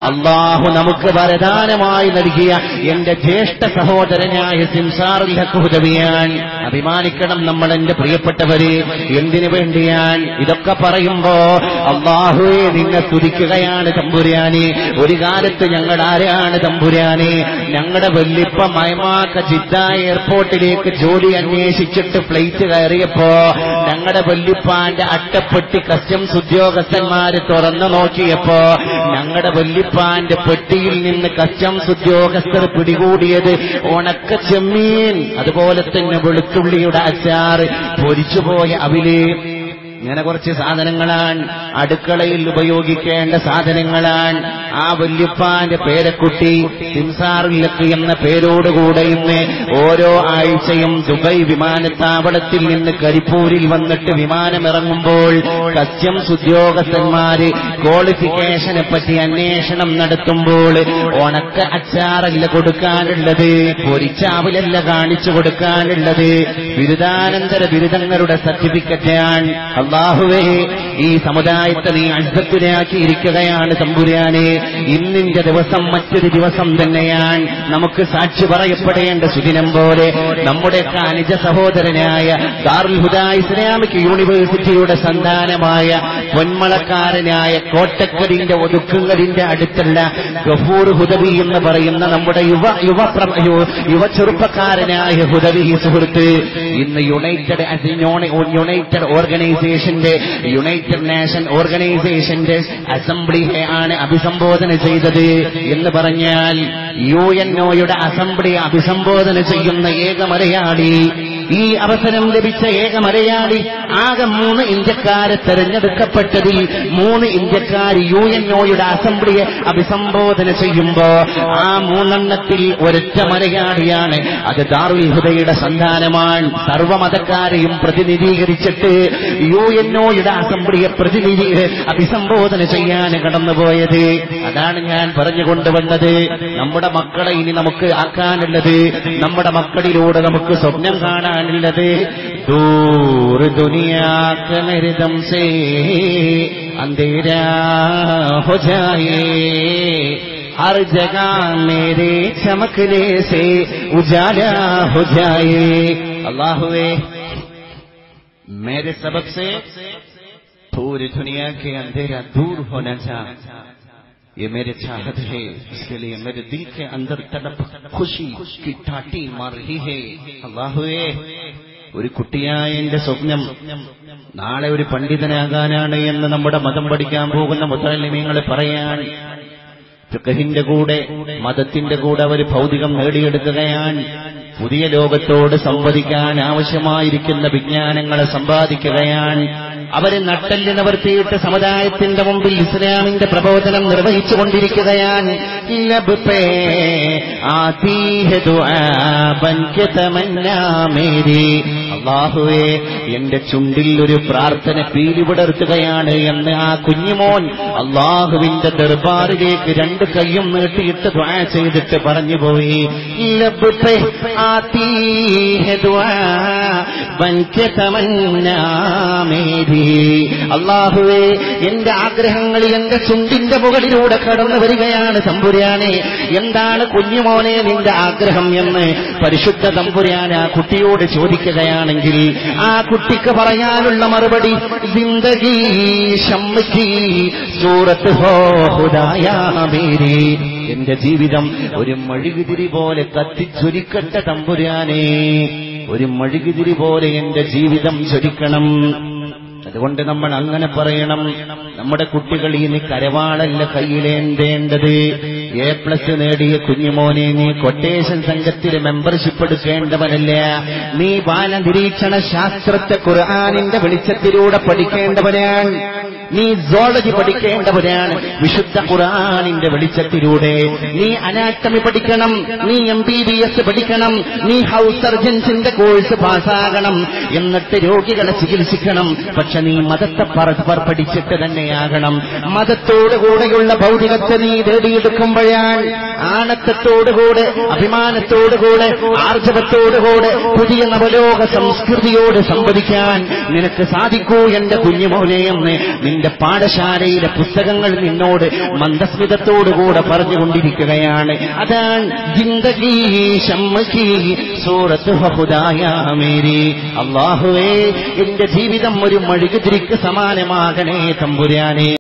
അള്ളാഹു നമുക്ക് വരദാനമായി നൽകിയ എന്റെ ജ്യേഷ്ഠ സഹോദരനായ സിംസാറിൽ ഹക്കുഹുദവിയാൻ അഭിമാനിക്കണം നമ്മൾ എന്റെ പ്രിയപ്പെട്ടവര് എന്തിനു വേണ്ടിയാൻ ഇതൊക്കെ പറയുമ്പോ അള്ളാഹുവെ നിന്നെ തുതിക്കുകയാണ് തമ്പുരാനെ ഒരു കാലത്ത് ഞങ്ങൾ ആരാണ് തമ്പുരാനെ ഞങ്ങളുടെ വല്ലിപ്പ മയമാക്ക ജിദ്ദ എയർപോർട്ടിലേക്ക് ജോലി അന്വേഷിച്ചിട്ട് ഫ്ലൈറ്റ് കയറിയപ്പോ ഞങ്ങളുടെ വല്ലിപ്പാന്റെ അട്ടപ്പെട്ടി കസ്റ്റംസ് ഉദ്യോഗസ്ഥന്മാര് തുറന്നു നോക്കിയപ്പോ ഞങ്ങളുടെ വല്ലിപ്പാന്റെ പെട്ടിയിൽ നിന്ന് കസ്റ്റംസ് ഉദ്യോഗസ്ഥർ പിടികൂടിയത് ഉണക്ക ചെമ്മീൻ അതുപോലെ തന്നെ വെളുത്തുള്ളിയുടെ അച്ചാറ് പൊരിച്ചുപോയ അവില് ഇങ്ങനെ കുറച്ച് സാധനങ്ങളാണ് അടുക്കളയിൽ ഉപയോഗിക്കേണ്ട സാധനങ്ങളാണ് ആ വല്യപ്പാന്റെ പേരക്കുട്ടി സിംസാറിലക്ക് എന്ന പേരോടുകൂടെ ഇന്ന് ഓരോ ആഴ്ചയും ദുബൈ വിമാനത്താവളത്തിൽ നിന്ന് കരിപ്പൂരിൽ വന്നിട്ട് വിമാനമിറങ്ങുമ്പോൾ കസ്റ്റംസ് ഉദ്യോഗസ്ഥന്മാര് ക്വാളിഫിക്കേഷനെ പറ്റി അന്വേഷണം നടത്തുമ്പോൾ ഉണക്ക അച്ചാറല്ല കൊടുക്കാനുള്ളത് പൊരിച്ചാവിലല്ല കാണിച്ചു കൊടുക്കാനുള്ളത് ബിരുദാനന്തര ബിരുദങ്ങളുടെ സർട്ടിഫിക്കറ്റാണ് അള്ളാഹുവേ ഈ സമുദായത്തെ നീ അഴുത്തത്തിലാക്കിയിരിക്കുകയാണ് തമ്പുരാനെ ഇന്നിന്റെ ദിവസം മറ്റൊരു ദിവസം തന്നെയാണ് നമുക്ക് സാക്ഷി പറയപ്പെടേണ്ട സുദിനം പോലെ നമ്മുടെയൊക്കെ അനുജ സഹോദരനായ ദാറുൽ ഹുദ ഇസ്ലാമിക് യൂണിവേഴ്സിറ്റിയുടെ സന്താനമായ പൊന്മളക്കാരനായ കോട്ടക്കലിന്റെ ഒതുക്കുങ്ങലിന്റെ അടുത്തുള്ള ഗഫൂർ ഹുദവി എന്ന് പറയുന്ന നമ്മുടെ യുവ യുവ പ്ര- യു- യുവ ചെറുപ്പക്കാരനായ ഹുദവി സുഹൃത്ത് ഇന്ന് united as a non- united ഓർഗനൈസേഷന്റെ യുണൈറ്റഡ് നേഷൻ ഓർഗനൈസേഷന്റെ അസംബ്ലിയെ ആണ് അഭിസംബോധന ചെയ്തത് എന്ന് പറഞ്ഞാൽ യു എൻ ഒയുടെ അസംബ്ലിയെ അഭിസംബോധന ചെയ്യുന്ന ഏക മലയാളി ഈ അവസരം ലഭിച്ച ഏക മലയാളി ആകെ മൂന്ന് ഇന്ത്യക്കാരെ തെരഞ്ഞെടുക്കപ്പെട്ടതിൽ മൂന്ന് ഇന്ത്യക്കാർ യു എൻ ഒയുടെ അസംബ്ലിയെ അഭിസംബോധന ചെയ്യുമ്പോ ആ മൂന്നെണ്ണത്തിൽ ഒരൊറ്റ മലയാളിയാണ് അത് ദാറുൽ ഹുദയുടെ സന്താനമാണ് സർവമതക്കാരെയും പ്രതിനിധീകരിച്ചിട്ട് യു എൻ ഒയുടെ അസംബ്ലിയെ പ്രതിനിധി അഭിസംബോധന ചെയ്യാൻ കടന്നുപോയത് അതാണ് ഞാൻ പറഞ്ഞുകൊണ്ടുവന്നത് നമ്മുടെ മക്കളെ ഇനി നമുക്ക് ആക്കാനുള്ളത് നമ്മുടെ മക്കളിലൂടെ നമുക്ക് സ്വപ്നം കാണാനുള്ളത് ദൂർ ദുനിയാക്ക് നരിതം സേ അന്തേരാ ഹോ ജായേ हर जगह मेरे चमकने से उजाला हो जाए अल्लाह हुए मेरे सबक से पूरी दुनिया के अंधेरा दूर होना चाह ये मेरे चाहत है इसके लिए मेरे दिल के अंदर तड़प खुशी की ठाटी मार रही है അള്ളാഹുവേ ഒരു കുട്ടിയായ എന്റെ സ്വപ്നം നാളെ ഒരു പണ്ഡിതനാകാനാണ് എന്ന് നമ്മുടെ മതം പഠിക്കാൻ പോകുന്ന മുത്തലിമീങ്ങളെ പറയാൻ ഫിഖഹിന്റെ കൂടെ മതത്തിന്റെ കൂടെ അവർ ഭൗതികം നേടിയെടുക്കുകയാണ് പുതിയ ലോകത്തോട് സംവദിക്കാൻ ആവശ്യമായിരിക്കുന്ന വിജ്ഞാനങ്ങളെ സമ്പാദിക്കുകയാണ് അവര് നട്ടല് നിവർത്തിയിട്ട് സമുദായത്തിന്റെ മുമ്പിൽ ഇസ്ലാമിന്റെ പ്രബോധനം നിർവഹിച്ചുകൊണ്ടിരിക്കുകയാണ് ലബ് പേ ആതീ ഹെ ദുആ ബൻകെ തമന്നാ മേരി അള്ളാഹുവേ എന്റെ ചുണ്ടിൽ ഒരു പ്രാർത്ഥന പീലിവിടർത്തുകയാണ് എന്ന് ആ കുഞ്ഞുമോൻ അള്ളാഹുവിന്റെ ദർബാറിലേക്ക് രണ്ട് കൈയും നീട്ടിയിട്ട് ദ്വാ ചെയ്തിട്ട് പറഞ്ഞുപോയി ലബ് പേ ആതീ ഹെ ദുആ ബൻകെ തമന്നാ മേരി അള്ളാഹുവേ എന്റെ ആഗ്രഹങ്ങൾ എന്റെ ചുണ്ടിന്റെ മുകളിലൂടെ കടന്നു വരികയാണ് തമ്പുരാനെ എന്താണ് കുഞ്ഞുമോനെ നിന്റെ ആഗ്രഹം എന്ന് പരിശുദ്ധ തമ്പുരാൻ ആ കുട്ടിയോട് ചോദിക്കുകയാണെങ്കിൽ ആ കുട്ടിക്ക് പറയാനുള്ള മറുപടി ജിന്ദഗി ഷമ്മി സൂറത്ത് ഹോ ഹുദായാ മേരി എന്റെ ജീവിതം ഒരു മെഴുകുതിരി പോലെ കത്തിച്ചൊരിക്കട്ടെ തമ്പുരാനെ ഒരു മെഴുകുതിരി പോലെ എന്റെ ജീവിതം ചൊരിക്കണം അതുകൊണ്ട് നമ്മൾ അങ്ങനെ പറയണം നമ്മുടെ കുട്ടികൾ ഇനി കരവാളല്ല കയ്യിലേന്തേണ്ടത് എ പ്ലസ് നേടിയ കുഞ്ഞുമോനെ നീ കൊട്ടേഷൻ സംഘത്തിൽ മെമ്പർഷിപ്പ് എടുക്കേണ്ടവനല്ല നീ ബാലനിരീക്ഷണ ശാസ്ത്രത്തെ ഖുർആാനിന്റെ വെളിച്ചത്തിലൂടെ പഠിക്കേണ്ടവനാണ് നീ സോളജി പഠിക്കേണ്ടവനാണ് വിശുദ്ധ ഖുർആാനിന്റെ വെളിച്ചത്തിലൂടെ നീ അനാറ്റമി പഠിക്കണം നീ എം ബി ബി എസ് പഠിക്കണം നീ ഹൗസ് സർജൻസിന്റെ കോഴ്സ് പാസ്സാകണം എന്നിട്ട് രോഗികളെ ചികിത്സിക്കണം പക്ഷെ നീ മതത്തെ പറ- പറ- പഠിച്ചിട്ട് തന്നെയാകണം മതത്തോടുകൂടെയുള്ള ഭൗതികത്തെ നീ നേടിയെടുക്കുമ്പോഴാണ് ആണത്തത്തോടുകൂടെ അഭിമാനത്തോടുകൂടെ ആർജവത്തോടുകൂടെ പുതിയ നവലോക സംസ്കൃതിയോട് സംവദിക്കാൻ നിനക്ക് സാധിക്കൂ എന്റെ കുഞ്ഞുമോനെ എന്ന് നിന്റെ എന്റെ പാഠശാലയിലെ പുസ്തകങ്ങൾ നിന്നോട് മന്ദസ്മിതത്തോടുകൂടെ പറഞ്ഞുകൊണ്ടിരിക്കുകയാണ് അതാണ് ജിന്ദഗി ഷമ്മകി സൂറത്ത് ഹുദായാമേരി അള്ളാഹുവേ എന്റെ ജീവിതം ഒരു മെഴുകുതിരിക്ക് സമാനമാകണേ തമ്പുരാനെ